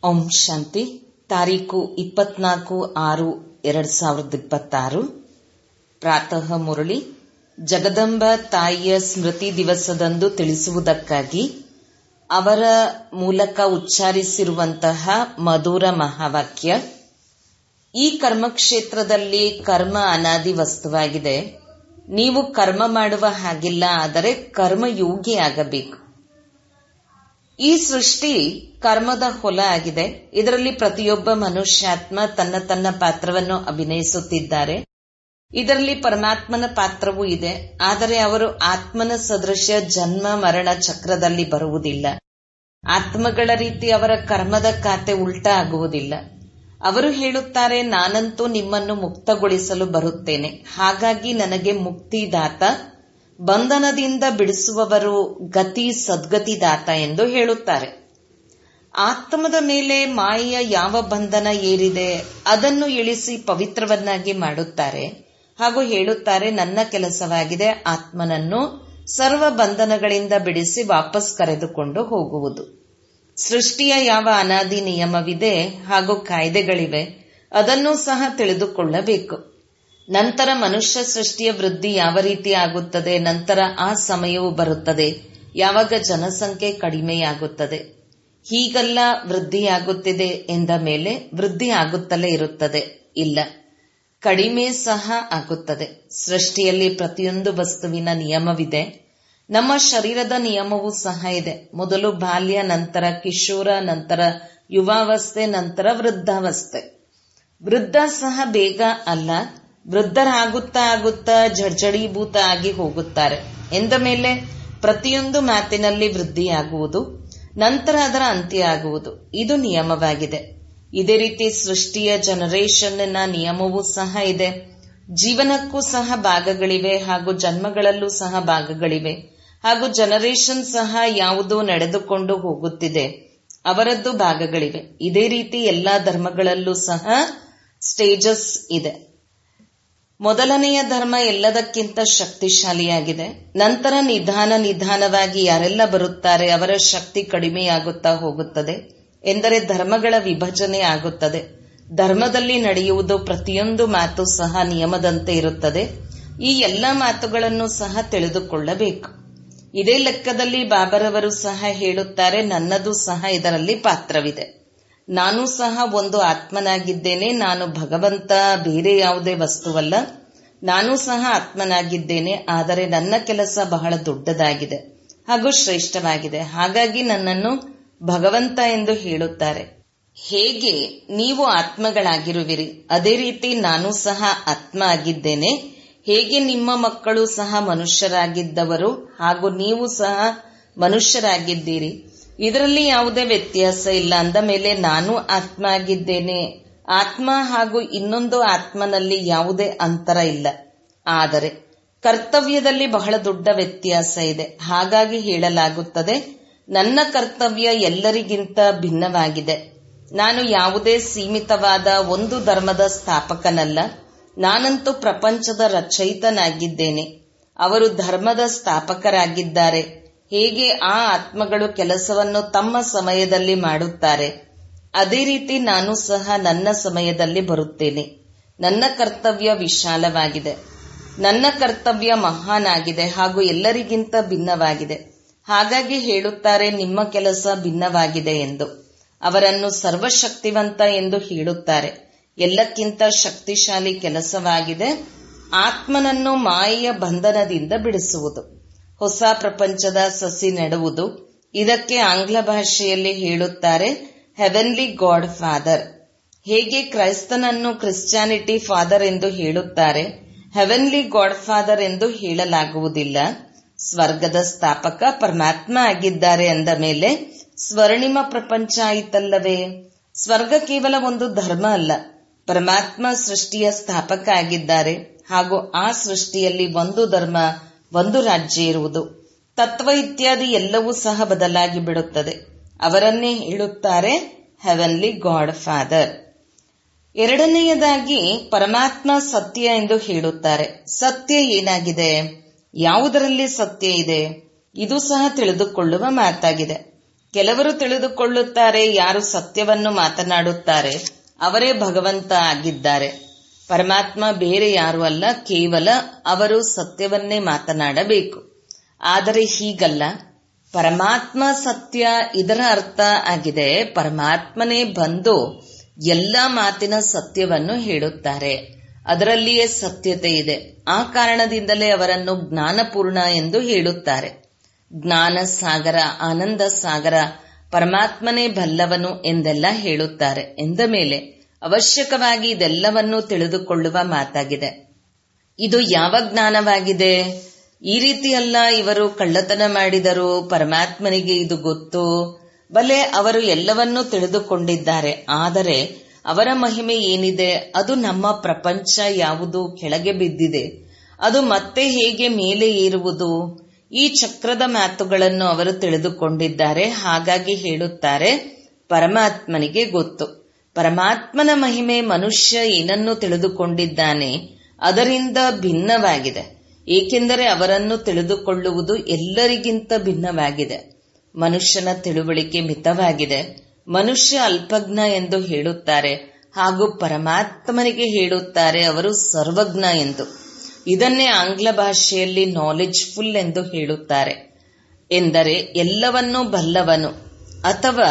ಓಂ ಶಾಂತಿ ತಾರೀಕು ಇಪ್ಪತ್ನಾಲ್ಕು ಆರು ಎರಡ್ ಸಾವಿರದ ಇಪ್ಪತ್ತಾರು ಪ್ರಾತಃ ಮುರಳಿ ಜಗದಂಬ ತಾಯಿಯ ಸ್ಮೃತಿ ದಿವಸದಂದು ತಿಳಿಸುವುದಕ್ಕಾಗಿ ಅವರ ಮೂಲಕ ಉಚ್ಚಾರಿಸಿರುವಂತಹ ಮಧುರ ಮಹಾವಾಕ್ಯ ಈ ಕರ್ಮಕ್ಷೇತ್ರದಲ್ಲಿ ಕರ್ಮ ಅನಾದಿ ವಸ್ತುವಾಗಿದೆ ನೀವು ಕರ್ಮ ಮಾಡುವ ಹಾಗಿಲ್ಲ ಆದರೆ ಕರ್ಮಯೋಗಿ ಆಗಬೇಕು ಈ ಸೃಷ್ಟಿ ಕರ್ಮದ ಹೊಲ ಆಗಿದೆ ಇದರಲ್ಲಿ ಪ್ರತಿಯೊಬ್ಬ ಮನುಷ್ಯಾತ್ಮ ತನ್ನ ತನ್ನ ಪಾತ್ರವನ್ನು ಅಭಿನಯಿಸುತ್ತಿದ್ದಾರೆ ಇದರಲ್ಲಿ ಪರಮಾತ್ಮನ ಪಾತ್ರವೂ ಇದೆ ಆದರೆ ಅವರು ಆತ್ಮನ ಸದೃಶ ಜನ್ಮ ಮರಣ ಚಕ್ರದಲ್ಲಿ ಬರುವುದಿಲ್ಲ ಆತ್ಮಗಳ ರೀತಿ ಅವರ ಕರ್ಮದ ಖಾತೆ ಉಲ್ಟಾ ಆಗುವುದಿಲ್ಲ ಅವರು ಹೇಳುತ್ತಾರೆ ನಾನಂತೂ ನಿಮ್ಮನ್ನು ಮುಕ್ತಗೊಳಿಸಲು ಬರುತ್ತೇನೆ ಹಾಗಾಗಿ ನನಗೆ ಮುಕ್ತಿದಾತ ಬಂಧನದಿಂದ ಬಿಡಿಸುವವರು ಗತಿ ಸದ್ಗತಿದಾತ ಎಂದು ಹೇಳುತ್ತಾರೆ ಆತ್ಮದ ಮೇಲೆ ಮಾಯೆಯ ಯಾವ ಬಂಧನ ಏರಿದೆ ಅದನ್ನು ಇಳಿಸಿ ಪವಿತ್ರವನ್ನಾಗಿ ಮಾಡುತ್ತಾರೆ ಹಾಗೂ ಹೇಳುತ್ತಾರೆ ನನ್ನ ಕೆಲಸವಾಗಿದೆ ಆತ್ಮನನ್ನು ಸರ್ವ ಬಂಧನಗಳಿಂದ ಬಿಡಿಸಿ ವಾಪಸ್ ಕರೆದುಕೊಂಡು ಹೋಗುವುದು ಸೃಷ್ಟಿಯ ಯಾವ ಅನಾದಿ ನಿಯಮವಿದೆ ಹಾಗೂ ಕಾಯ್ದೆಗಳಿವೆ ಅದನ್ನು ಸಹ ತಿಳಿದುಕೊಳ್ಳಬೇಕು ನಂತರ ಮನುಷ್ಯ ಸೃಷ್ಟಿಯ ವೃದ್ಧಿ ಯಾವ ರೀತಿ ಆಗುತ್ತದೆ ನಂತರ ಆ ಸಮಯವು ಬರುತ್ತದೆ ಯಾವಾಗ ಜನಸಂಖ್ಯೆ ಕಡಿಮೆಯಾಗುತ್ತದೆ ಹೀಗೆಲ್ಲ ವೃದ್ಧಿಯಾಗುತ್ತಿದೆ ಎಂದ ಮೇಲೆ ವೃದ್ಧಿ ಆಗುತ್ತಲೇ ಇರುತ್ತದೆ ಇಲ್ಲ ಕಡಿಮೆ ಸಹ ಆಗುತ್ತದೆ ಸೃಷ್ಟಿಯಲ್ಲಿ ಪ್ರತಿಯೊಂದು ವಸ್ತುವಿನ ನಿಯಮವಿದೆ ನಮ್ಮ ಶರೀರದ ನಿಯಮವೂ ಸಹ ಇದೆ ಮೊದಲು ಬಾಲ್ಯ ನಂತರ ಕಿಶೋರ ನಂತರ ಯುವಾವಸ್ಥೆ ನಂತರ ವೃದ್ಧಾವಸ್ಥೆ ವೃದ್ಧ ಸಹ ಬೇಗ ಅಲ್ಲ ವೃದ್ಧರಾಗುತ್ತಾ ಆಗುತ್ತಾ ಜರ್ಜಡೀಭೂತ ಆಗಿ ಹೋಗುತ್ತಾರೆ ಎಂದ ಮೇಲೆ ಪ್ರತಿಯೊಂದು ಮಾತಿನಲ್ಲಿ ವೃದ್ಧಿಯಾಗುವುದು ನಂತರ ಅದರ ಅಂತ್ಯ ಆಗುವುದು ಇದು ನಿಯಮವಾಗಿದೆ ಇದೇ ರೀತಿ ಸೃಷ್ಟಿಯ ಜನರೇಷನ್ನ ನಿಯಮವೂ ಸಹ ಇದೆ ಜೀವನಕ್ಕೂ ಸಹ ಭಾಗಗಳಿವೆ ಹಾಗೂ ಜನ್ಮಗಳಲ್ಲೂ ಸಹ ಭಾಗಗಳಿವೆ ಹಾಗೂ ಜನರೇಷನ್ ಸಹ ಯಾವುದು ನಡೆದುಕೊಂಡು ಹೋಗುತ್ತಿದೆ ಅವರದ್ದು ಭಾಗಗಳಿವೆ ಇದೇ ರೀತಿ ಎಲ್ಲಾ ಧರ್ಮಗಳಲ್ಲೂ ಸಹ ಸ್ಟೇಜಸ್ ಇದೆ ಮೊದಲನೆಯ ಧರ್ಮ ಎಲ್ಲದಕ್ಕಿಂತ ಶಕ್ತಿಶಾಲಿಯಾಗಿದೆ ನಂತರ ನಿಧಾನ ನಿಧಾನವಾಗಿ ಯಾರೆಲ್ಲ ಬರುತ್ತಾರೆ ಅವರ ಶಕ್ತಿ ಕಡಿಮೆಯಾಗುತ್ತಾ ಹೋಗುತ್ತದೆ ಎಂದರೆ ಧರ್ಮಗಳ ವಿಭಜನೆ ಆಗುತ್ತದೆ ಧರ್ಮದಲ್ಲಿ ನಡೆಯುವುದು ಪ್ರತಿಯೊಂದು ಮಾತು ಸಹ ನಿಯಮದಂತೆ ಇರುತ್ತದೆ ಈ ಎಲ್ಲ ಮಾತುಗಳನ್ನು ಸಹ ತಿಳಿದುಕೊಳ್ಳಬೇಕು ಇದೇ ಲೆಕ್ಕದಲ್ಲಿ ಬಾಬರವರು ಸಹ ಹೇಳುತ್ತಾರೆ ನನ್ನದು ಸಹ ಇದರಲ್ಲಿ ಪಾತ್ರವಿದೆ ನಾನು ಸಹ ಒಂದು ಆತ್ಮನಾಗಿದ್ದೇನೆ ನಾನು ಭಗವಂತ ಬೇರೆ ಯಾವುದೇ ವಸ್ತುವಲ್ಲ ನಾನು ಸಹ ಆತ್ಮನಾಗಿದ್ದೇನೆ ಆದರೆ ನನ್ನ ಕೆಲಸ ಬಹಳ ದೊಡ್ಡದಾಗಿದೆ ಹಾಗೂ ಶ್ರೇಷ್ಠವಾಗಿದೆ ಹಾಗಾಗಿ ನನ್ನನ್ನು ಭಗವಂತ ಎಂದು ಹೇಳುತ್ತಾರೆ ಹೇಗೆ ನೀವು ಆತ್ಮಗಳಾಗಿರುವಿರಿ ಅದೇ ರೀತಿ ನಾನು ಸಹ ಆತ್ಮ ಆಗಿದ್ದೇನೆ ಹೇಗೆ ನಿಮ್ಮ ಮಕ್ಕಳು ಸಹ ಮನುಷ್ಯರಾಗಿದ್ದವರು ಹಾಗೂ ನೀವು ಸಹ ಮನುಷ್ಯರಾಗಿದ್ದೀರಿ ಇದರಲ್ಲಿ ಯಾವುದೇ ವ್ಯತ್ಯಾಸ ಇಲ್ಲ ಅಂದ ಮೇಲೆ ನಾನು ಆತ್ಮ ಆಗಿದ್ದೇನೆ ಆತ್ಮ ಹಾಗೂ ಇನ್ನೊಂದು ಆತ್ಮನಲ್ಲಿ ಯಾವುದೇ ಅಂತರ ಇಲ್ಲ ಆದರೆ ಕರ್ತವ್ಯದಲ್ಲಿ ಬಹಳ ದೊಡ್ಡ ವ್ಯತ್ಯಾಸ ಇದೆ ಹಾಗಾಗಿ ಹೇಳಲಾಗುತ್ತದೆ ನನ್ನ ಕರ್ತವ್ಯ ಎಲ್ಲರಿಗಿಂತ ಭಿನ್ನವಾಗಿದೆ ನಾನು ಯಾವುದೇ ಸೀಮಿತವಾದ ಒಂದು ಧರ್ಮದ ಸ್ಥಾಪಕನಲ್ಲ ನಾನಂತೂ ಪ್ರಪಂಚದ ರಚಯಿತನಾಗಿದ್ದೇನೆ ಅವರು ಧರ್ಮದ ಸ್ಥಾಪಕರಾಗಿದ್ದಾರೆ ಹೇಗೆ ಆ ಆತ್ಮಗಳು ಕೆಲಸವನ್ನು ತಮ್ಮ ಸಮಯದಲ್ಲಿ ಮಾಡುತ್ತಾರೆ ಅದೇ ರೀತಿ ನಾನು ಸಹ ನನ್ನ ಸಮಯದಲ್ಲಿ ಬರುತ್ತೇನೆ ನನ್ನ ಕರ್ತವ್ಯ ವಿಶಾಲವಾಗಿದೆ ನನ್ನ ಕರ್ತವ್ಯ ಮಹಾನ್ ಆಗಿದೆ ಹಾಗೂ ಎಲ್ಲರಿಗಿಂತ ಭಿನ್ನವಾಗಿದೆ ಹಾಗಾಗಿ ಹೇಳುತ್ತಾರೆ ನಿಮ್ಮ ಕೆಲಸ ಭಿನ್ನವಾಗಿದೆ ಎಂದು ಅವರನ್ನು ಸರ್ವಶಕ್ತಿವಂತ ಎಂದು ಹೇಳುತ್ತಾರೆ ಎಲ್ಲಕ್ಕಿಂತ ಶಕ್ತಿಶಾಲಿ ಕೆಲಸವಾಗಿದೆ ಆತ್ಮನನ್ನು ಮಾಯೆಯ ಬಂಧನದಿಂದ ಬಿಡಿಸುವುದು ಹೊಸ ಪ್ರಪಂಚದ ಸಸಿ ನೆಡುವುದು ಇದಕ್ಕೆ ಆಂಗ್ಲ ಭಾಷೆಯಲ್ಲಿ ಹೇಳುತ್ತಾರೆ ಹೆವೆನ್ಲಿ ಗಾಡ್ ಫಾದರ್ ಹೇಗೆ ಕ್ರೈಸ್ತನನ್ನು ಕ್ರಿಶ್ಚಿಯಾನಿಟಿ ಫಾದರ್ ಎಂದು ಹೇಳುತ್ತಾರೆ ಹೆವೆನ್ಲಿ ಗಾಡ್ ಫಾದರ್ ಎಂದು ಹೇಳಲಾಗುವುದಿಲ್ಲ ಸ್ವರ್ಗದ ಸ್ಥಾಪಕ ಪರಮಾತ್ಮ ಆಗಿದ್ದಾರೆ ಅಂದ ಮೇಲೆ ಸ್ವರ್ಣಿಮ ಪ್ರಪಂಚ ಆಯಿತಲ್ಲವೇ ಸ್ವರ್ಗ ಕೇವಲ ಒಂದು ಧರ್ಮ ಅಲ್ಲ ಪರಮಾತ್ಮ ಸೃಷ್ಟಿಯ ಸ್ಥಾಪಕ ಆಗಿದ್ದಾರೆ ಹಾಗೂ ಆ ಸೃಷ್ಟಿಯಲ್ಲಿ ಒಂದು ಧರ್ಮ ಒಂದು ರಾಜ್ಯ ಇರುವುದು ತತ್ವ ಇತ್ಯಾದಿ ಎಲ್ಲವೂ ಸಹ ಬದಲಾಗಿ ಬಿಡುತ್ತದೆ ಅವರನ್ನೇ ಹೇಳುತ್ತಾರೆ ಹೆವೆನ್ಲಿ ಗಾಡ್ ಫಾದರ್ ಎರಡನೆಯದಾಗಿ ಪರಮಾತ್ಮ ಸತ್ಯ ಎಂದು ಹೇಳುತ್ತಾರೆ ಸತ್ಯ ಏನಾಗಿದೆ ಯಾವುದರಲ್ಲಿ ಸತ್ಯ ಇದೆ ಇದು ಸಹ ತಿಳಿದುಕೊಳ್ಳುವ ಮಾತಾಗಿದೆ ಕೆಲವರು ತಿಳಿದುಕೊಳ್ಳುತ್ತಾರೆ ಯಾರು ಸತ್ಯವನ್ನು ಮಾತನಾಡುತ್ತಾರೆ ಅವರೇ ಭಗವಂತ ಆಗಿದ್ದಾರೆ ಪರಮಾತ್ಮ ಬೇರೆ ಯಾರು ಅಲ್ಲ ಕೇವಲ ಅವರು ಸತ್ಯವನ್ನೇ ಮಾತನಾಡಬೇಕು ಆದರೆ ಹೀಗಲ್ಲ ಪರಮಾತ್ಮ ಸತ್ಯ ಇದರ ಅರ್ಥ ಆಗಿದೆ ಪರಮಾತ್ಮನೇ ಬಂದು ಎಲ್ಲ ಮಾತಿನ ಸತ್ಯವನ್ನು ಹೇಳುತ್ತಾರೆ ಅದರಲ್ಲಿಯೇ ಸತ್ಯತೆ ಇದೆ ಆ ಕಾರಣದಿಂದಲೇ ಅವರನ್ನು ಜ್ಞಾನಪೂರ್ಣ ಎಂದು ಹೇಳುತ್ತಾರೆ ಜ್ಞಾನ ಸಾಗರ ಆನಂದ ಸಾಗರ ಪರಮಾತ್ಮನೇ ಬಲ್ಲವನು ಎಂದೆಲ್ಲ ಹೇಳುತ್ತಾರೆ ಎಂದ ಮೇಲೆ ಅವಶ್ಯಕವಾಗಿ ಇದೆಲ್ಲವನ್ನೂ ತಿಳಿದುಕೊಳ್ಳುವ ಮಾತಾಗಿದೆ ಇದು ಯಾವ ಜ್ಞಾನವಾಗಿದೆ ಈ ರೀತಿಯಲ್ಲ ಇವರು ಕಳ್ಳತನ ಮಾಡಿದರು ಪರಮಾತ್ಮನಿಗೆ ಇದು ಗೊತ್ತು ಬಲೆ ಅವರು ಎಲ್ಲವನ್ನೂ ತಿಳಿದುಕೊಂಡಿದ್ದಾರೆ ಆದರೆ ಅವರ ಮಹಿಮೆ ಏನಿದೆ ಅದು ನಮ್ಮ ಪ್ರಪಂಚ ಯಾವುದು ಕೆಳಗೆ ಬಿದ್ದಿದೆ ಅದು ಮತ್ತೆ ಹೇಗೆ ಮೇಲೆ ಏರುವುದು ಈ ಚಕ್ರದ ಮಾತುಗಳನ್ನು ಅವರು ತಿಳಿದುಕೊಂಡಿದ್ದಾರೆ ಹಾಗಾಗಿ ಹೇಳುತ್ತಾರೆ ಪರಮಾತ್ಮನಿಗೆ ಗೊತ್ತು ಪರಮಾತ್ಮನ ಮಹಿಮೆ ಮನುಷ್ಯ ಏನನ್ನು ತಿಳಿದುಕೊಂಡಿದ್ದಾನೆ ಅದರಿಂದ ಭಿನ್ನವಾಗಿದೆ ಏಕೆಂದರೆ ಅವರನ್ನು ತಿಳಿದುಕೊಳ್ಳುವುದು ಎಲ್ಲರಿಗಿಂತ ಭಿನ್ನವಾಗಿದೆ ಮನುಷ್ಯನ ತಿಳುವಳಿಕೆ ಮಿತವಾಗಿದೆ ಮನುಷ್ಯ ಅಲ್ಪಜ್ಞ ಎಂದು ಹೇಳುತ್ತಾರೆ ಹಾಗೂ ಪರಮಾತ್ಮನಿಗೆ ಹೇಳುತ್ತಾರೆ ಅವರು ಸರ್ವಜ್ಞ ಎಂದು ಇದನ್ನೇ ಆಂಗ್ಲ ಭಾಷೆಯಲ್ಲಿ ನಾಲೆಜ್ ಫುಲ್ ಎಂದು ಹೇಳುತ್ತಾರೆ ಎಂದರೆ ಎಲ್ಲವನ್ನೂ ಬಲ್ಲವನು ಅಥವಾ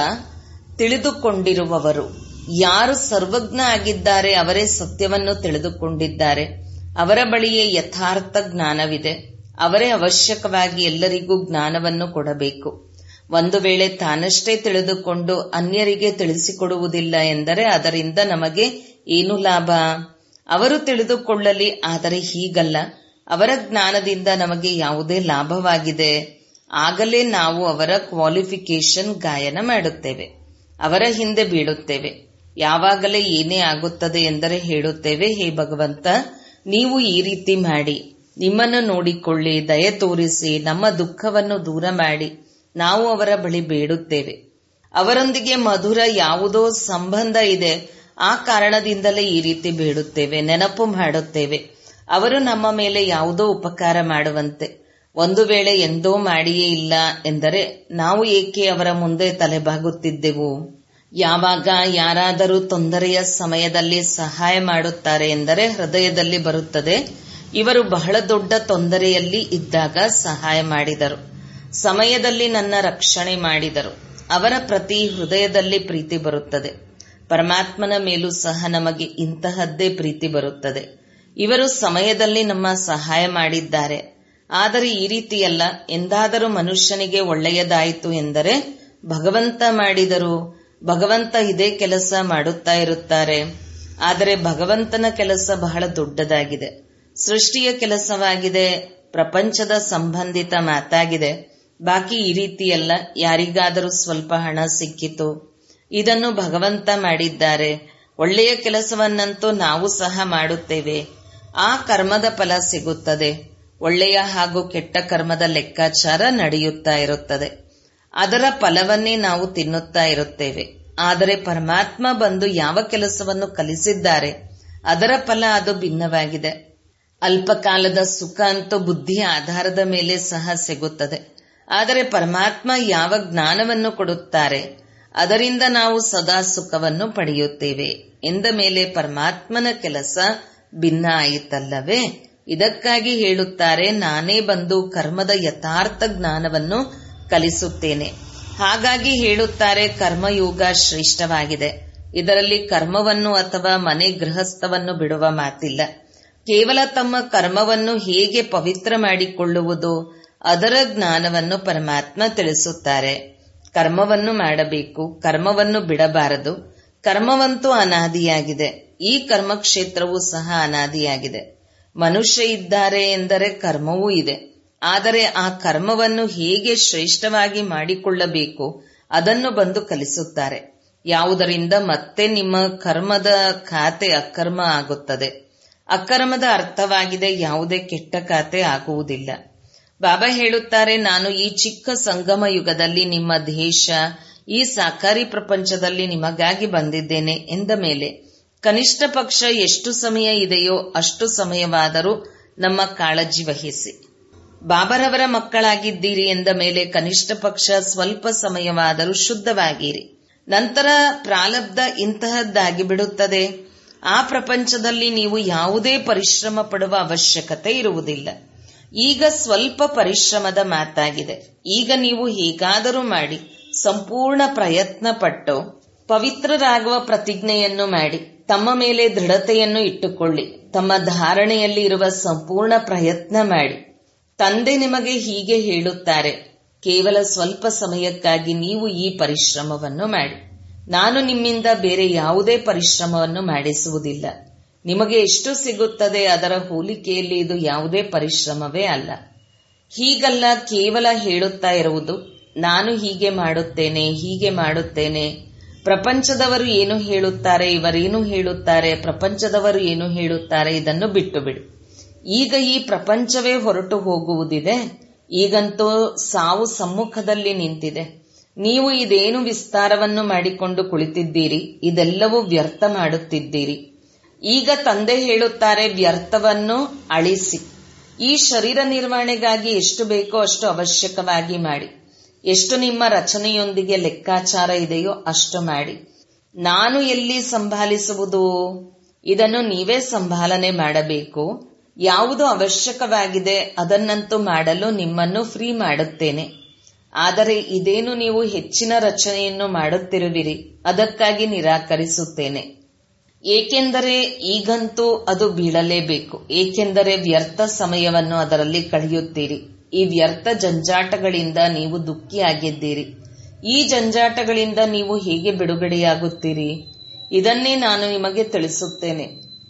ತಿಳಿದುಕೊಂಡಿರುವವರು ಯಾರು ಸರ್ವಜ್ಞ ಆಗಿದ್ದಾರೆ ಅವರೇ ಸತ್ಯವನ್ನು ತಿಳಿದುಕೊಂಡಿದ್ದಾರೆ ಅವರ ಬಳಿಯೇ ಯಥಾರ್ಥ ಜ್ಞಾನವಿದೆ ಅವರೇ ಅವಶ್ಯಕವಾಗಿ ಎಲ್ಲರಿಗೂ ಜ್ಞಾನವನ್ನು ಕೊಡಬೇಕು ಒಂದು ವೇಳೆ ತಾನಷ್ಟೇ ತಿಳಿದುಕೊಂಡು ಅನ್ಯರಿಗೆ ತಿಳಿಸಿಕೊಡುವುದಿಲ್ಲ ಎಂದರೆ ಅದರಿಂದ ನಮಗೆ ಏನು ಲಾಭ ಅವರು ತಿಳಿದುಕೊಳ್ಳಲಿ ಆದರೆ ಹೀಗಲ್ಲ ಅವರ ಜ್ಞಾನದಿಂದ ನಮಗೆ ಯಾವುದೇ ಲಾಭವಾಗಿದೆ ಆಗಲೇ ನಾವು ಅವರ ಕ್ವಾಲಿಫಿಕೇಶನ್ ಗಾಯನ ಮಾಡುತ್ತೇವೆ ಅವರ ಹಿಂದೆ ಬೀಳುತ್ತೇವೆ ಯಾವಾಗಲೇ ಏನೇ ಆಗುತ್ತದೆ ಎಂದರೆ ಹೇಳುತ್ತೇವೆ ಹೇ ಭಗವಂತ ನೀವು ಈ ರೀತಿ ಮಾಡಿ ನಿಮ್ಮನ್ನು ನೋಡಿಕೊಳ್ಳಿ ದಯ ತೋರಿಸಿ ನಮ್ಮ ದುಃಖವನ್ನು ದೂರ ಮಾಡಿ ನಾವು ಅವರ ಬಳಿ ಬೇಡುತ್ತೇವೆ ಅವರೊಂದಿಗೆ ಮಧುರ ಯಾವುದೋ ಸಂಬಂಧ ಇದೆ ಆ ಕಾರಣದಿಂದಲೇ ಈ ರೀತಿ ಬೇಡುತ್ತೇವೆ ನೆನಪು ಮಾಡುತ್ತೇವೆ ಅವರು ನಮ್ಮ ಮೇಲೆ ಯಾವುದೋ ಉಪಕಾರ ಮಾಡುವಂತೆ ಒಂದು ವೇಳೆ ಎಂದೋ ಮಾಡಿಯೇ ಇಲ್ಲ ಎಂದರೆ ನಾವು ಏಕೆ ಅವರ ಮುಂದೆ ತಲೆಬಾಗುತ್ತಿದ್ದೆವು ಯಾವಾಗ ಯಾರಾದರೂ ತೊಂದರೆಯ ಸಮಯದಲ್ಲಿ ಸಹಾಯ ಮಾಡುತ್ತಾರೆ ಎಂದರೆ ಹೃದಯದಲ್ಲಿ ಬರುತ್ತದೆ ಇವರು ಬಹಳ ದೊಡ್ಡ ತೊಂದರೆಯಲ್ಲಿ ಇದ್ದಾಗ ಸಹಾಯ ಮಾಡಿದರು ಸಮಯದಲ್ಲಿ ನನ್ನ ರಕ್ಷಣೆ ಮಾಡಿದರು ಅವರ ಪ್ರತಿ ಹೃದಯದಲ್ಲಿ ಪ್ರೀತಿ ಬರುತ್ತದೆ ಪರಮಾತ್ಮನ ಮೇಲೂ ಸಹ ನಮಗೆ ಇಂತಹದ್ದೇ ಪ್ರೀತಿ ಬರುತ್ತದೆ ಇವರು ಸಮಯದಲ್ಲಿ ನಮ್ಮ ಸಹಾಯ ಮಾಡಿದ್ದಾರೆ ಆದರೆ ಈ ರೀತಿಯಲ್ಲ ಎಂದಾದರೂ ಮನುಷ್ಯನಿಗೆ ಒಳ್ಳೆಯದಾಯಿತು ಎಂದರೆ ಭಗವಂತ ಮಾಡಿದರು ಭಗವಂತ ಇದೇ ಕೆಲಸ ಮಾಡುತ್ತಾ ಇರುತ್ತಾರೆ ಆದರೆ ಭಗವಂತನ ಕೆಲಸ ಬಹಳ ದೊಡ್ಡದಾಗಿದೆ ಸೃಷ್ಟಿಯ ಕೆಲಸವಾಗಿದೆ ಪ್ರಪಂಚದ ಸಂಬಂಧಿತ ಮಾತಾಗಿದೆ ಬಾಕಿ ಈ ರೀತಿಯಲ್ಲ ಯಾರಿಗಾದರೂ ಸ್ವಲ್ಪ ಹಣ ಸಿಕ್ಕಿತು ಇದನ್ನು ಭಗವಂತ ಮಾಡಿದ್ದಾರೆ ಒಳ್ಳೆಯ ಕೆಲಸವನ್ನಂತೂ ನಾವು ಸಹ ಮಾಡುತ್ತೇವೆ ಆ ಕರ್ಮದ ಫಲ ಸಿಗುತ್ತದೆ ಒಳ್ಳೆಯ ಹಾಗೂ ಕೆಟ್ಟ ಕರ್ಮದ ಲೆಕ್ಕಾಚಾರ ನಡೆಯುತ್ತಾ ಇರುತ್ತದೆ ಅದರ ಫಲವನ್ನೇ ನಾವು ತಿನ್ನುತ್ತಾ ಇರುತ್ತೇವೆ ಆದರೆ ಪರಮಾತ್ಮ ಬಂದು ಯಾವ ಕೆಲಸವನ್ನು ಕಲಿಸಿದ್ದಾರೆ ಅದರ ಫಲ ಅದು ಭಿನ್ನವಾಗಿದೆ ಅಲ್ಪಕಾಲದ ಸುಖ ಅಂತೂ ಬುದ್ಧಿಯ ಆಧಾರದ ಮೇಲೆ ಸಹ ಸಿಗುತ್ತದೆ ಆದರೆ ಪರಮಾತ್ಮ ಯಾವ ಜ್ಞಾನವನ್ನು ಕೊಡುತ್ತಾರೆ ಅದರಿಂದ ನಾವು ಸದಾ ಸುಖವನ್ನು ಪಡೆಯುತ್ತೇವೆ ಎಂದ ಮೇಲೆ ಪರಮಾತ್ಮನ ಕೆಲಸ ಭಿನ್ನ ಆಯಿತಲ್ಲವೇ ಇದಕ್ಕಾಗಿ ಹೇಳುತ್ತಾರೆ ನಾನೇ ಬಂದು ಕರ್ಮದ ಯಥಾರ್ಥ ಜ್ಞಾನವನ್ನು ಕಲಿಸುತ್ತೇನೆ ಹಾಗಾಗಿ ಹೇಳುತ್ತಾರೆ ಕರ್ಮಯೋಗ ಶ್ರೇಷ್ಠವಾಗಿದೆ ಇದರಲ್ಲಿ ಕರ್ಮವನ್ನು ಅಥವಾ ಮನೆ ಗೃಹಸ್ಥವನ್ನು ಬಿಡುವ ಮಾತಿಲ್ಲ ಕೇವಲ ತಮ್ಮ ಕರ್ಮವನ್ನು ಹೇಗೆ ಪವಿತ್ರ ಮಾಡಿಕೊಳ್ಳುವುದು ಅದರ ಜ್ಞಾನವನ್ನು ಪರಮಾತ್ಮ ತಿಳಿಸುತ್ತಾರೆ ಕರ್ಮವನ್ನು ಮಾಡಬೇಕು ಕರ್ಮವನ್ನು ಬಿಡಬಾರದು ಕರ್ಮವಂತೂ ಅನಾದಿಯಾಗಿದೆ ಈ ಕರ್ಮಕ್ಷೇತ್ರವೂ ಸಹ ಅನಾದಿಯಾಗಿದೆ ಮನುಷ್ಯ ಇದ್ದಾರೆ ಎಂದರೆ ಕರ್ಮವೂ ಇದೆ ಆದರೆ ಆ ಕರ್ಮವನ್ನು ಹೇಗೆ ಶ್ರೇಷ್ಠವಾಗಿ ಮಾಡಿಕೊಳ್ಳಬೇಕು ಅದನ್ನು ಬಂದು ಕಲಿಸುತ್ತಾರೆ ಯಾವುದರಿಂದ ಮತ್ತೆ ನಿಮ್ಮ ಕರ್ಮದ ಖಾತೆ ಅಕರ್ಮ ಆಗುತ್ತದೆ ಅಕರ್ಮದ ಅರ್ಥವಾಗಿದೆ ಯಾವುದೇ ಕೆಟ್ಟ ಖಾತೆ ಆಗುವುದಿಲ್ಲ ಬಾಬಾ ಹೇಳುತ್ತಾರೆ ನಾನು ಈ ಚಿಕ್ಕ ಸಂಗಮ ಯುಗದಲ್ಲಿ ನಿಮ್ಮ ದೇಶ ಈ ಸಾಕಾರಿ ಪ್ರಪಂಚದಲ್ಲಿ ನಿಮಗಾಗಿ ಬಂದಿದ್ದೇನೆ ಎಂದ ಮೇಲೆ ಕನಿಷ್ಠ ಪಕ್ಷ ಎಷ್ಟು ಸಮಯ ಇದೆಯೋ ಅಷ್ಟು ಸಮಯವಾದರೂ ನಮ್ಮ ಕಾಳಜಿ ವಹಿಸಿ ಬಾಬರವರ ಮಕ್ಕಳಾಗಿದ್ದೀರಿ ಎಂದ ಮೇಲೆ ಕನಿಷ್ಠ ಪಕ್ಷ ಸ್ವಲ್ಪ ಸಮಯವಾದರೂ ಶುದ್ಧವಾಗಿರಿ ನಂತರ ಪ್ರಾರಬ್ಧ ಇಂತಹದ್ದಾಗಿ ಬಿಡುತ್ತದೆ ಆ ಪ್ರಪಂಚದಲ್ಲಿ ನೀವು ಯಾವುದೇ ಪರಿಶ್ರಮ ಪಡುವ ಅವಶ್ಯಕತೆ ಇರುವುದಿಲ್ಲ ಈಗ ಸ್ವಲ್ಪ ಪರಿಶ್ರಮದ ಮಾತಾಗಿದೆ ಈಗ ನೀವು ಹೇಗಾದರೂ ಮಾಡಿ ಸಂಪೂರ್ಣ ಪ್ರಯತ್ನ ಪಟ್ಟು ಪವಿತ್ರರಾಗುವ ಪ್ರತಿಜ್ಞೆಯನ್ನು ಮಾಡಿ ತಮ್ಮ ಮೇಲೆ ದೃಢತೆಯನ್ನು ಇಟ್ಟುಕೊಳ್ಳಿ ತಮ್ಮ ಧಾರಣೆಯಲ್ಲಿ ಇರುವ ಸಂಪೂರ್ಣ ಪ್ರಯತ್ನ ಮಾಡಿ ತಂದೆ ನಿಮಗೆ ಹೀಗೆ ಹೇಳುತ್ತಾರೆ ಕೇವಲ ಸ್ವಲ್ಪ ಸಮಯಕ್ಕಾಗಿ ನೀವು ಈ ಪರಿಶ್ರಮವನ್ನು ಮಾಡಿ ನಾನು ನಿಮ್ಮಿಂದ ಬೇರೆ ಯಾವುದೇ ಪರಿಶ್ರಮವನ್ನು ಮಾಡಿಸುವುದಿಲ್ಲ ನಿಮಗೆ ಎಷ್ಟು ಸಿಗುತ್ತದೆ ಅದರ ಹೋಲಿಕೆಯಲ್ಲಿ ಇದು ಯಾವುದೇ ಪರಿಶ್ರಮವೇ ಅಲ್ಲ ಹೀಗಲ್ಲ ಕೇವಲ ಹೇಳುತ್ತಾ ಇರುವುದು ನಾನು ಹೀಗೆ ಮಾಡುತ್ತೇನೆ ಹೀಗೆ ಮಾಡುತ್ತೇನೆ ಪ್ರಪಂಚದವರು ಏನು ಹೇಳುತ್ತಾರೆ ಇವರೇನು ಹೇಳುತ್ತಾರೆ ಪ್ರಪಂಚದವರು ಏನು ಹೇಳುತ್ತಾರೆ ಇದನ್ನು ಬಿಟ್ಟು ಬಿಡು ಈಗ ಈ ಪ್ರಪಂಚವೇ ಹೊರಟು ಹೋಗುವುದಿದೆ ಈಗಂತೂ ಸಾವು ಸಮ್ಮುಖದಲ್ಲಿ ನಿಂತಿದೆ ನೀವು ಇದೇನು ವಿಸ್ತಾರವನ್ನು ಮಾಡಿಕೊಂಡು ಕುಳಿತಿದ್ದೀರಿ ಇದೆಲ್ಲವೂ ವ್ಯರ್ಥ ಮಾಡುತ್ತಿದ್ದೀರಿ ಈಗ ತಂದೆ ಹೇಳುತ್ತಾರೆ ವ್ಯರ್ಥವನ್ನು ಅಳಿಸಿ ಈ ಶರೀರ ನಿರ್ವಹಣೆಗಾಗಿ ಎಷ್ಟು ಬೇಕೋ ಅಷ್ಟು ಅವಶ್ಯಕವಾಗಿ ಮಾಡಿ ಎಷ್ಟು ನಿಮ್ಮ ರಚನೆಯೊಂದಿಗೆ ಲೆಕ್ಕಾಚಾರ ಇದೆಯೋ ಅಷ್ಟು ಮಾಡಿ ನಾನು ಎಲ್ಲಿ ಸಂಭಾಲಿಸುವುದು ಇದನ್ನು ನೀವೇ ಸಂಭಾಲನೆ ಮಾಡಬೇಕು ಯಾವುದು ಅವಶ್ಯಕವಾಗಿದೆ ಅದನ್ನಂತೂ ಮಾಡಲು ನಿಮ್ಮನ್ನು ಫ್ರೀ ಮಾಡುತ್ತೇನೆ ಆದರೆ ಇದೇನು ನೀವು ಹೆಚ್ಚಿನ ರಚನೆಯನ್ನು ಮಾಡುತ್ತಿರುವಿರಿ ಅದಕ್ಕಾಗಿ ನಿರಾಕರಿಸುತ್ತೇನೆ ಏಕೆಂದರೆ ಈಗಂತೂ ಅದು ಬೀಳಲೇಬೇಕು ಏಕೆಂದರೆ ವ್ಯರ್ಥ ಸಮಯವನ್ನು ಅದರಲ್ಲಿ ಕಳೆಯುತ್ತೀರಿ ಈ ವ್ಯರ್ಥ ಜಂಜಾಟಗಳಿಂದ ನೀವು ದುಃಖಿಯಾಗಿದ್ದೀರಿ ಈ ಜಂಜಾಟಗಳಿಂದ ನೀವು ಹೇಗೆ ಬಿಡುಗಡೆಯಾಗುತ್ತೀರಿ ಇದನ್ನೇ ನಾನು ನಿಮಗೆ ತಿಳಿಸುತ್ತೇನೆ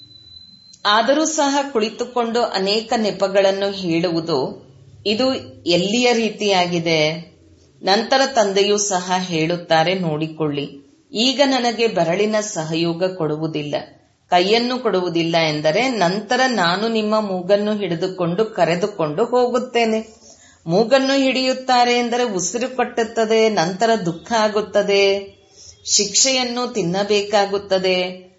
ಆದರೂ ಸಹ ಕುಳಿತುಕೊಂಡು ಅನೇಕ ನೆಪಗಳನ್ನು ಹೇಳುವುದು ಇದು ಎಲ್ಲಿಯ ರೀತಿಯಾಗಿದೆ ನಂತರ ತಂದೆಯೂ ಸಹ ಹೇಳುತ್ತಾರೆ ನೋಡಿಕೊಳ್ಳಿ ಈಗ ನನಗೆ ಬೆರಳಿನ ಸಹಯೋಗ ಕೊಡುವುದಿಲ್ಲ ಕೈಯನ್ನು ಕೊಡುವುದಿಲ್ಲ ಎಂದರೆ ನಂತರ ನಾನು ನಿಮ್ಮ ಮೂಗನ್ನು ಹಿಡಿದುಕೊಂಡು ಕರೆದುಕೊಂಡು ಹೋಗುತ್ತೇನೆ ಮೂಗನ್ನು ಹಿಡಿಯುತ್ತಾರೆ ಎಂದರೆ ಉಸಿರು ಕಟ್ಟುತ್ತದೆ ನಂತರ ದುಃಖ ಆಗುತ್ತದೆ ಶಿಕ್ಷೆಯನ್ನು ತಿನ್ನಬೇಕಾಗುತ್ತದೆ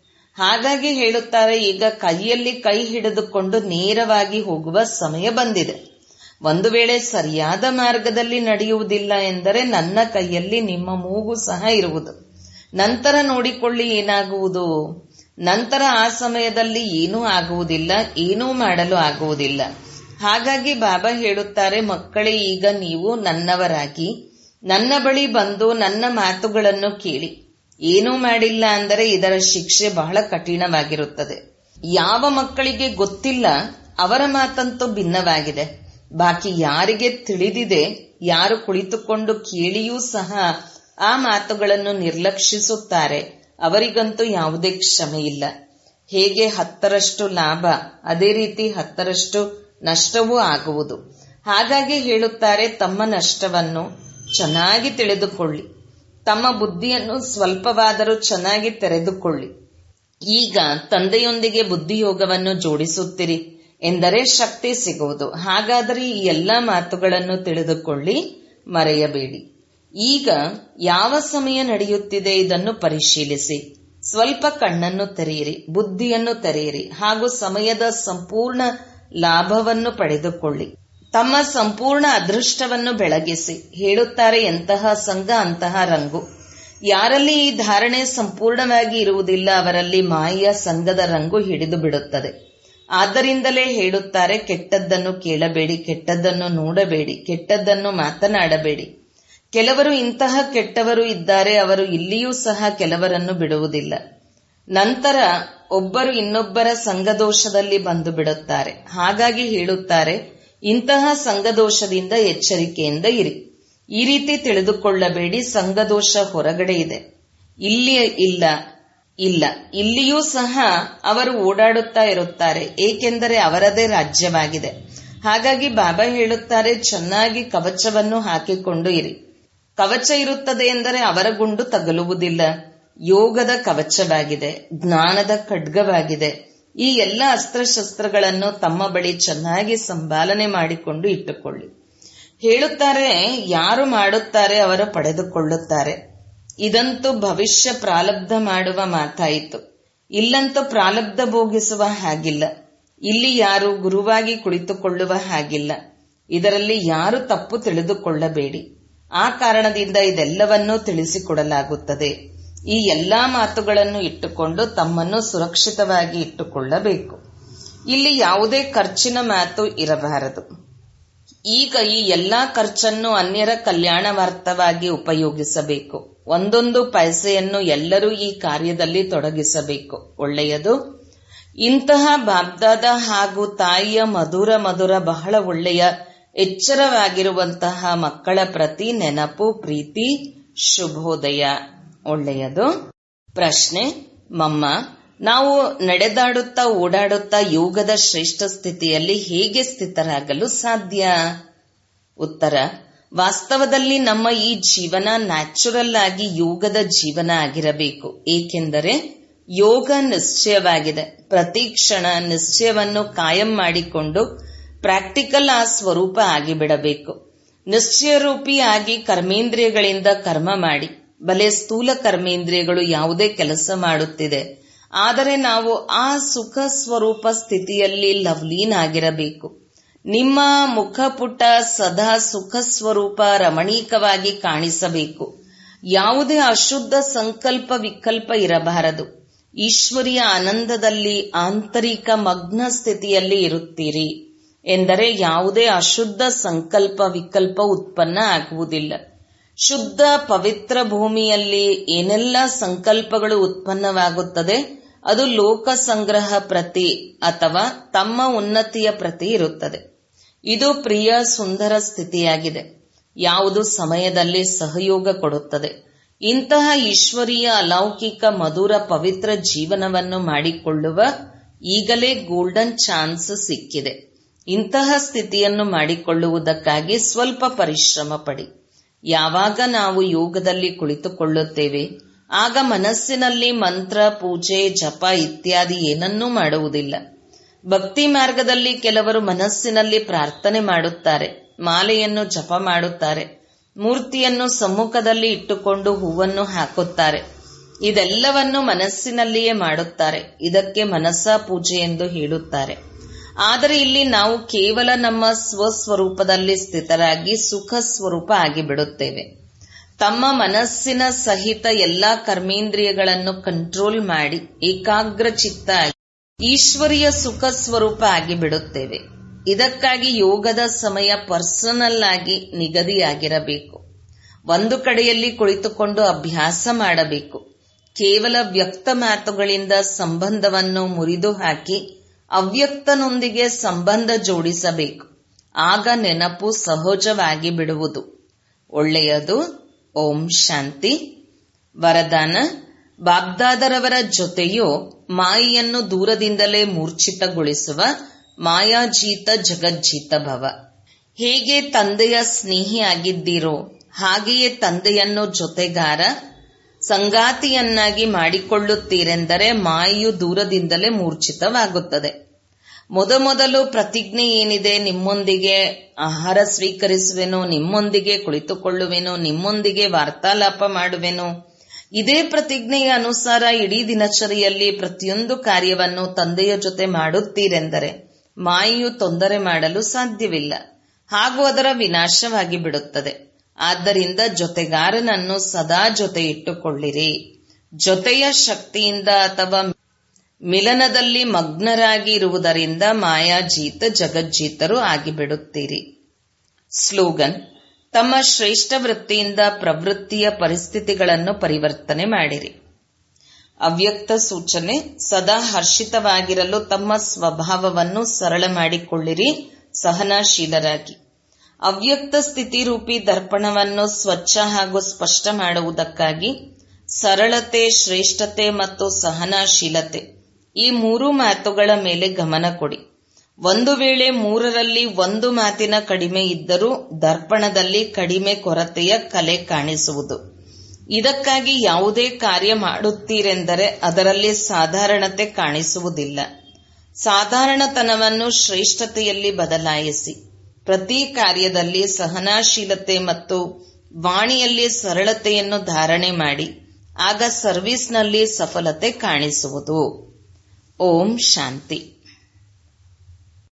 ಹಾಗಾಗಿ ಹೇಳುತ್ತಾರೆ ಈಗ ಕೈಯಲ್ಲಿ ಕೈ ಹಿಡಿದುಕೊಂಡು ನೇರವಾಗಿ ಹೋಗುವ ಸಮಯ ಬಂದಿದೆ ಒಂದು ವೇಳೆ ಸರಿಯಾದ ಮಾರ್ಗದಲ್ಲಿ ನಡೆಯುವುದಿಲ್ಲ ಎಂದರೆ ನನ್ನ ಕೈಯಲ್ಲಿ ನಿಮ್ಮ ಮೂಗು ಸಹ ಇರುವುದು ನಂತರ ನೋಡಿಕೊಳ್ಳಿ ಏನಾಗುವುದು ನಂತರ ಆ ಸಮಯದಲ್ಲಿ ಏನೂ ಆಗುವುದಿಲ್ಲ ಏನೂ ಮಾಡಲು ಆಗುವುದಿಲ್ಲ ಹಾಗಾಗಿ ಬಾಬಾ ಹೇಳುತ್ತಾರೆ ಮಕ್ಕಳೇ ಈಗ ನೀವು ನನ್ನವರಾಗಿ ನನ್ನ ಬಳಿ ಬಂದು ನನ್ನ ಮಾತುಗಳನ್ನು ಕೇಳಿ ಏನೂ ಮಾಡಿಲ್ಲ ಅಂದರೆ ಇದರ ಶಿಕ್ಷೆ ಬಹಳ ಕಠಿಣವಾಗಿರುತ್ತದೆ ಯಾವ ಮಕ್ಕಳಿಗೆ ಗೊತ್ತಿಲ್ಲ ಅವರ ಮಾತಂತೂ ಭಿನ್ನವಾಗಿದೆ ಬಾಕಿ ಯಾರಿಗೆ ತಿಳಿದಿದೆ ಯಾರು ಕುಳಿತುಕೊಂಡು ಕೇಳಿಯೂ ಸಹ ಆ ಮಾತುಗಳನ್ನು ನಿರ್ಲಕ್ಷಿಸುತ್ತಾರೆ ಅವರಿಗಂತೂ ಯಾವುದೇ ಕ್ಷಮೆ ಇಲ್ಲ ಹೇಗೆ ಹತ್ತರಷ್ಟು ಲಾಭ ಅದೇ ರೀತಿ ಹತ್ತರಷ್ಟು ನಷ್ಟವೂ ಆಗುವುದು ಹಾಗಾಗಿ ಹೇಳುತ್ತಾರೆ ತಮ್ಮ ನಷ್ಟವನ್ನು ಚೆನ್ನಾಗಿ ತಿಳಿದುಕೊಳ್ಳಿ ತಮ್ಮ ಬುದ್ಧಿಯನ್ನು ಸ್ವಲ್ಪವಾದರೂ ಚೆನ್ನಾಗಿ ತೆರೆದುಕೊಳ್ಳಿ ಈಗ ತಂದೆಯೊಂದಿಗೆ ಬುದ್ಧಿಯೋಗವನ್ನು ಜೋಡಿಸುತ್ತೀರಿ ಎಂದರೆ ಶಕ್ತಿ ಸಿಗುವುದು ಹಾಗಾದರೆ ಈ ಎಲ್ಲ ಮಾತುಗಳನ್ನು ತಿಳಿದುಕೊಳ್ಳಿ ಮರೆಯಬೇಡಿ ಈಗ ಯಾವ ಸಮಯ ನಡೆಯುತ್ತಿದೆ ಇದನ್ನು ಪರಿಶೀಲಿಸಿ ಸ್ವಲ್ಪ ಕಣ್ಣನ್ನು ತೆರೆಯಿರಿ ಬುದ್ಧಿಯನ್ನು ತೆರೆಯಿರಿ ಹಾಗೂ ಸಮಯದ ಸಂಪೂರ್ಣ ಲಾಭವನ್ನು ಪಡೆದುಕೊಳ್ಳಿ ತಮ್ಮ ಸಂಪೂರ್ಣ ಅದೃಷ್ಟವನ್ನು ಬೆಳಗಿಸಿ ಹೇಳುತ್ತಾರೆ ಎಂತಹ ಸಂಘ ಅಂತಹ ರಂಗು ಯಾರಲ್ಲಿ ಈ ಧಾರಣೆ ಸಂಪೂರ್ಣವಾಗಿ ಇರುವುದಿಲ್ಲ ಅವರಲ್ಲಿ ಮಾಯೆಯ ಸಂಘದ ರಂಗು ಹಿಡಿದು ಬಿಡುತ್ತದೆ ಆದ್ದರಿಂದಲೇ ಹೇಳುತ್ತಾರೆ ಕೆಟ್ಟದ್ದನ್ನು ಕೇಳಬೇಡಿ ಕೆಟ್ಟದ್ದನ್ನು ನೋಡಬೇಡಿ ಕೆಟ್ಟದ್ದನ್ನು ಮಾತನಾಡಬೇಡಿ ಕೆಲವರು ಇಂತಹ ಕೆಟ್ಟವರು ಇದ್ದಾರೆ ಅವರು ಇಲ್ಲಿಯೂ ಸಹ ಕೆಲವರನ್ನು ಬಿಡುವುದಿಲ್ಲ ನಂತರ ಒಬ್ಬರು ಇನ್ನೊಬ್ಬರ ಸಂಘದೋಷದಲ್ಲಿ ಬಂದು ಬಿಡುತ್ತಾರೆ ಹಾಗಾಗಿ ಹೇಳುತ್ತಾರೆ ಇಂತಹ ಸಂಘದೋಷದಿಂದ ಎಚ್ಚರಿಕೆಯಿಂದ ಇರಿ ಈ ರೀತಿ ತಿಳಿದುಕೊಳ್ಳಬೇಡಿ ಸಂಘದೋಷ ಹೊರಗಡೆ ಇದೆ ಇಲ್ಲಿ ಇಲ್ಲ ಇಲ್ಲ ಇಲ್ಲಿಯೂ ಸಹ ಅವರು ಓಡಾಡುತ್ತಾ ಇರುತ್ತಾರೆ ಏಕೆಂದರೆ ಅವರದೇ ರಾಜ್ಯವಾಗಿದೆ ಹಾಗಾಗಿ ಬಾಬಾ ಹೇಳುತ್ತಾರೆ ಚೆನ್ನಾಗಿ ಕವಚವನ್ನು ಹಾಕಿಕೊಂಡು ಇರಿ ಕವಚ ಇರುತ್ತದೆ ಎಂದರೆ ಅವರ ಗುಂಡು ತಗಲುವುದಿಲ್ಲ ಯೋಗದ ಕವಚವಾಗಿದೆ ಜ್ಞಾನದ ಖಡ್ಗವಾಗಿದೆ ಈ ಎಲ್ಲ ಅಸ್ತ್ರಶಸ್ತ್ರಗಳನ್ನು ತಮ್ಮ ಬಳಿ ಚೆನ್ನಾಗಿ ಸಂಭಾಲನೆ ಮಾಡಿಕೊಂಡು ಇಟ್ಟುಕೊಳ್ಳಿ ಹೇಳುತ್ತಾರೆ ಯಾರು ಮಾಡುತ್ತಾರೆ ಅವರು ಪಡೆದುಕೊಳ್ಳುತ್ತಾರೆ ಇದಂತೂ ಭವಿಷ್ಯ ಪ್ರಾರಬ್ಧ ಮಾಡುವ ಮಾತಾಯಿತು ಇಲ್ಲಂತೂ ಪ್ರಾರಬ್ಧ ಭೋಗಿಸುವ ಹಾಗಿಲ್ಲ ಇಲ್ಲಿ ಯಾರು ಗುರುವಾಗಿ ಕುಳಿತುಕೊಳ್ಳುವ ಹಾಗಿಲ್ಲ ಇದರಲ್ಲಿ ಯಾರು ತಪ್ಪು ತಿಳಿದುಕೊಳ್ಳಬೇಡಿ ಆ ಕಾರಣದಿಂದ ಇದೆಲ್ಲವನ್ನೂ ತಿಳಿಸಿಕೊಡಲಾಗುತ್ತದೆ ಈ ಎಲ್ಲಾ ಮಾತುಗಳನ್ನು ಇಟ್ಟುಕೊಂಡು ತಮ್ಮನ್ನು ಸುರಕ್ಷಿತವಾಗಿ ಇಟ್ಟುಕೊಳ್ಳಬೇಕು ಇಲ್ಲಿ ಯಾವುದೇ ಖರ್ಚಿನ ಮಾತು ಇರಬಾರದು ಈಗ ಈ ಎಲ್ಲಾ ಖರ್ಚನ್ನು ಅನ್ಯರ ಕಲ್ಯಾಣವಾರ್ಥವಾಗಿ ಉಪಯೋಗಿಸಬೇಕು ಒಂದೊಂದು ಪೈಸೆಯನ್ನು ಎಲ್ಲರೂ ಈ ಕಾರ್ಯದಲ್ಲಿ ತೊಡಗಿಸಬೇಕು ಒಳ್ಳೆಯದು ಇಂತಹ ಬಾಬ್ದಾದ ಹಾಗೂ ತಾಯಿಯ ಮಧುರ ಮಧುರ ಬಹಳ ಒಳ್ಳೆಯ ಎಚ್ಚರವಾಗಿರುವಂತಹ ಮಕ್ಕಳ ಪ್ರತಿ ನೆನಪು ಪ್ರೀತಿ ಶುಭೋದಯ ಒಳ್ಳೆಯದು ಪ್ರಶ್ನೆ ಮಮ್ಮ ನಾವು ನಡೆದಾಡುತ್ತಾ ಓಡಾಡುತ್ತಾ ಯೋಗದ ಶ್ರೇಷ್ಠ ಸ್ಥಿತಿಯಲ್ಲಿ ಹೇಗೆ ಸ್ಥಿತರಾಗಲು ಸಾಧ್ಯ ಉತ್ತರ ವಾಸ್ತವದಲ್ಲಿ ನಮ್ಮ ಈ ಜೀವನ ನ್ಯಾಚುರಲ್ ಆಗಿ ಯೋಗದ ಜೀವನ ಆಗಿರಬೇಕು ಏಕೆಂದರೆ ಯೋಗ ನಿಶ್ಚಯವಾಗಿದೆ ಪ್ರತಿ ಕ್ಷಣ ನಿಶ್ಚಯವನ್ನು ಕಾಯಂ ಮಾಡಿಕೊಂಡು ಪ್ರಾಕ್ಟಿಕಲ್ ಆ ಸ್ವರೂಪ ಆಗಿಬಿಡಬೇಕು ನಿಶ್ಚಯರೂಪಿ ಆಗಿ ಕರ್ಮೇಂದ್ರಿಯಗಳಿಂದ ಕರ್ಮ ಮಾಡಿ ಬಲೆ ಸ್ಥೂಲ ಕರ್ಮೇಂದ್ರಿಯಗಳು ಯಾವುದೇ ಕೆಲಸ ಮಾಡುತ್ತಿದೆ ಆದರೆ ನಾವು ಆ ಸುಖ ಸ್ವರೂಪ ಸ್ಥಿತಿಯಲ್ಲಿ ಲವ್ಲೀನಾಗಿರಬೇಕು ನಿಮ್ಮ ಮುಖಪುಟ ಸದಾ ಸುಖ ಸ್ವರೂಪ ರಮಣೀಕವಾಗಿ ಕಾಣಿಸಬೇಕು ಯಾವುದೇ ಅಶುದ್ಧ ಸಂಕಲ್ಪ ವಿಕಲ್ಪ ಇರಬಾರದು ಈಶ್ವರಿಯ ಆನಂದದಲ್ಲಿ ಆಂತರಿಕ ಮಗ್ನ ಸ್ಥಿತಿಯಲ್ಲಿ ಇರುತ್ತೀರಿ ಎಂದರೆ ಯಾವುದೇ ಅಶುದ್ಧ ಸಂಕಲ್ಪ ವಿಕಲ್ಪ ಉತ್ಪನ್ನ ಆಗುವುದಿಲ್ಲ ಶುದ್ಧ ಪವಿತ್ರ ಭೂಮಿಯಲ್ಲಿ ಏನೆಲ್ಲ ಸಂಕಲ್ಪಗಳು ಉತ್ಪನ್ನವಾಗುತ್ತದೆ ಅದು ಲೋಕ ಸಂಗ್ರಹ ಪ್ರತಿ ಅಥವಾ ತಮ್ಮ ಉನ್ನತಿಯ ಪ್ರತಿ ಇರುತ್ತದೆ ಇದು ಪ್ರಿಯ ಸುಂದರ ಸ್ಥಿತಿಯಾಗಿದೆ ಯಾವುದು ಸಮಯದಲ್ಲಿ ಸಹಯೋಗ ಕೊಡುತ್ತದೆ ಇಂತಹ ಈಶ್ವರೀಯ ಅಲೌಕಿಕ ಮಧುರ ಪವಿತ್ರ ಜೀವನವನ್ನು ಮಾಡಿಕೊಳ್ಳುವ ಈಗಲೇ ಗೋಲ್ಡನ್ ಚಾನ್ಸ್ ಸಿಕ್ಕಿದೆ ಇಂತಹ ಸ್ಥಿತಿಯನ್ನು ಮಾಡಿಕೊಳ್ಳುವುದಕ್ಕಾಗಿ ಸ್ವಲ್ಪ ಪರಿಶ್ರಮ ಪಡಿ ಯಾವಾಗ ನಾವು ಯೋಗದಲ್ಲಿ ಕುಳಿತುಕೊಳ್ಳುತ್ತೇವೆ ಆಗ ಮನಸ್ಸಿನಲ್ಲಿ ಮಂತ್ರ ಪೂಜೆ ಜಪ ಇತ್ಯಾದಿ ಏನನ್ನೂ ಮಾಡುವುದಿಲ್ಲ ಭಕ್ತಿ ಮಾರ್ಗದಲ್ಲಿ ಕೆಲವರು ಮನಸ್ಸಿನಲ್ಲಿ ಪ್ರಾರ್ಥನೆ ಮಾಡುತ್ತಾರೆ ಮಾಲೆಯನ್ನು ಜಪ ಮಾಡುತ್ತಾರೆ ಮೂರ್ತಿಯನ್ನು ಸಮ್ಮುಖದಲ್ಲಿ ಇಟ್ಟುಕೊಂಡು ಹೂವನ್ನು ಹಾಕುತ್ತಾರೆ ಇದೆಲ್ಲವನ್ನು ಮನಸ್ಸಿನಲ್ಲಿಯೇ ಮಾಡುತ್ತಾರೆ ಇದಕ್ಕೆ ಮನಸ್ಸ ಪೂಜೆ ಎಂದು ಹೇಳುತ್ತಾರೆ ಆದರೆ ಇಲ್ಲಿ ನಾವು ಕೇವಲ ನಮ್ಮ ಸ್ವಸ್ವರೂಪದಲ್ಲಿ ಸ್ಥಿತರಾಗಿ ಸುಖ ಸ್ವರೂಪ ಆಗಿಬಿಡುತ್ತೇವೆ ತಮ್ಮ ಮನಸ್ಸಿನ ಸಹಿತ ಎಲ್ಲಾ ಕರ್ಮೇಂದ್ರಿಯಗಳನ್ನು ಕಂಟ್ರೋಲ್ ಮಾಡಿ ಏಕಾಗ್ರ ಚಿತ್ತ ಈಶ್ವರಿಯ ಸುಖ ಸ್ವರೂಪ ಆಗಿಬಿಡುತ್ತೇವೆ ಇದಕ್ಕಾಗಿ ಯೋಗದ ಸಮಯ ಪರ್ಸನಲ್ ಆಗಿ ನಿಗದಿಯಾಗಿರಬೇಕು ಒಂದು ಕಡೆಯಲ್ಲಿ ಕುಳಿತುಕೊಂಡು ಅಭ್ಯಾಸ ಮಾಡಬೇಕು ಕೇವಲ ವ್ಯಕ್ತ ಮಾತುಗಳಿಂದ ಸಂಬಂಧವನ್ನು ಮುರಿದು ಹಾಕಿ ಅವ್ಯಕ್ತನೊಂದಿಗೆ ಸಂಬಂಧ ಜೋಡಿಸಬೇಕು ಆಗ ನೆನಪು ಸಹಜವಾಗಿ ಬಿಡುವುದು ಒಳ್ಳೆಯದು ಓಂ ಶಾಂತಿ ವರದಾನ ಬಾಗ್ದಾದರವರ ಜೊತೆಯೂ ಮಾಯೆಯನ್ನು ದೂರದಿಂದಲೇ ಮೂರ್ಛಿತಗೊಳಿಸುವ ಮಾಯಾಜೀತ ಜಗಜ್ಜೀತ ಭವ ಹೇಗೆ ತಂದೆಯ ಸ್ನೇಹಿಯಾಗಿದ್ದೀರೋ ಹಾಗೆಯೇ ತಂದೆಯನ್ನು ಜೊತೆಗಾರ ಸಂಗಾತಿಯನ್ನಾಗಿ ಮಾಡಿಕೊಳ್ಳುತ್ತೀರೆಂದರೆ ಮಾಯೆಯು ದೂರದಿಂದಲೇ ಮೂರ್ಛಿತವಾಗುತ್ತದೆ ಮೊದಮೊದಲು ಪ್ರತಿಜ್ಞೆ ಏನಿದೆ ನಿಮ್ಮೊಂದಿಗೆ ಆಹಾರ ಸ್ವೀಕರಿಸುವೆನು ನಿಮ್ಮೊಂದಿಗೆ ಕುಳಿತುಕೊಳ್ಳುವೆನು ನಿಮ್ಮೊಂದಿಗೆ ವಾರ್ತಾಲಾಪ ಮಾಡುವೆನು ಇದೇ ಪ್ರತಿಜ್ಞೆಯ ಅನುಸಾರ ಇಡೀ ದಿನಚರಿಯಲ್ಲಿ ಪ್ರತಿಯೊಂದು ಕಾರ್ಯವನ್ನು ತಂದೆಯ ಜೊತೆ ಮಾಡುತ್ತೀರೆಂದರೆ ಮಾಯೆಯು ತೊಂದರೆ ಮಾಡಲು ಸಾಧ್ಯವಿಲ್ಲ ಹಾಗೂ ಅದರ ವಿನಾಶವಾಗಿ ಬಿಡುತ್ತದೆ ಆದ್ದರಿಂದ ಜೊತೆಗಾರನನ್ನು ಸದಾ ಜೊತೆ ಇಟ್ಟುಕೊಳ್ಳಿರಿ ಜೊತೆಯ ಶಕ್ತಿಯಿಂದ ಅಥವಾ ಮಿಲನದಲ್ಲಿ ಮಗ್ನರಾಗಿ ಇರುವುದರಿಂದ ಮಾಯಾಜೀತ ಜಗಜ್ಜೀತರು ಆಗಿಬಿಡುತ್ತೀರಿ ಸ್ಲೋಗನ್ ತಮ್ಮ ಶ್ರೇಷ್ಠ ವೃತ್ತಿಯಿಂದ ಪ್ರವೃತ್ತಿಯ ಪರಿಸ್ಥಿತಿಗಳನ್ನು ಪರಿವರ್ತನೆ ಮಾಡಿರಿ ಅವ್ಯಕ್ತ ಸೂಚನೆ ಸದಾ ಹರ್ಷಿತವಾಗಿರಲು ತಮ್ಮ ಸ್ವಭಾವವನ್ನು ಸರಳ ಮಾಡಿಕೊಳ್ಳಿರಿ ಸಹನಾಶೀಲರಾಗಿ ಅವ್ಯಕ್ತ ಸ್ಥಿತಿ ರೂಪಿ ದರ್ಪಣವನ್ನು ಸ್ವಚ್ಛ ಹಾಗೂ ಸ್ಪಷ್ಟ ಮಾಡುವುದಕ್ಕಾಗಿ ಸರಳತೆ ಶ್ರೇಷ್ಠತೆ ಮತ್ತು ಸಹನಾಶೀಲತೆ ಈ ಮೂರು ಮಾತುಗಳ ಮೇಲೆ ಗಮನ ಕೊಡಿ ಒಂದು ವೇಳೆ ಮೂರರಲ್ಲಿ ಒಂದು ಮಾತಿನ ಕಡಿಮೆ ಇದ್ದರೂ ದರ್ಪಣದಲ್ಲಿ ಕಡಿಮೆ ಕೊರತೆಯ ಕಲೆ ಕಾಣಿಸುವುದು ಇದಕ್ಕಾಗಿ ಯಾವುದೇ ಕಾರ್ಯ ಮಾಡುತ್ತೀರೆಂದರೆ ಅದರಲ್ಲಿ ಸಾಧಾರಣತೆ ಕಾಣಿಸುವುದಿಲ್ಲ ಸಾಧಾರಣತನವನ್ನು ಶ್ರೇಷ್ಠತೆಯಲ್ಲಿ ಬದಲಾಯಿಸಿ ಪ್ರತಿ ಕಾರ್ಯದಲ್ಲಿ ಸಹನಾಶೀಲತೆ ಮತ್ತು ವಾಣಿಯಲ್ಲಿ ಸರಳತೆಯನ್ನು ಧಾರಣೆ ಮಾಡಿ ಆಗ ಸರ್ವಿಸ್ನಲ್ಲಿ ಸಫಲತೆ ಕಾಣಿಸುವುದು ಓಂ ಶಾಂತಿ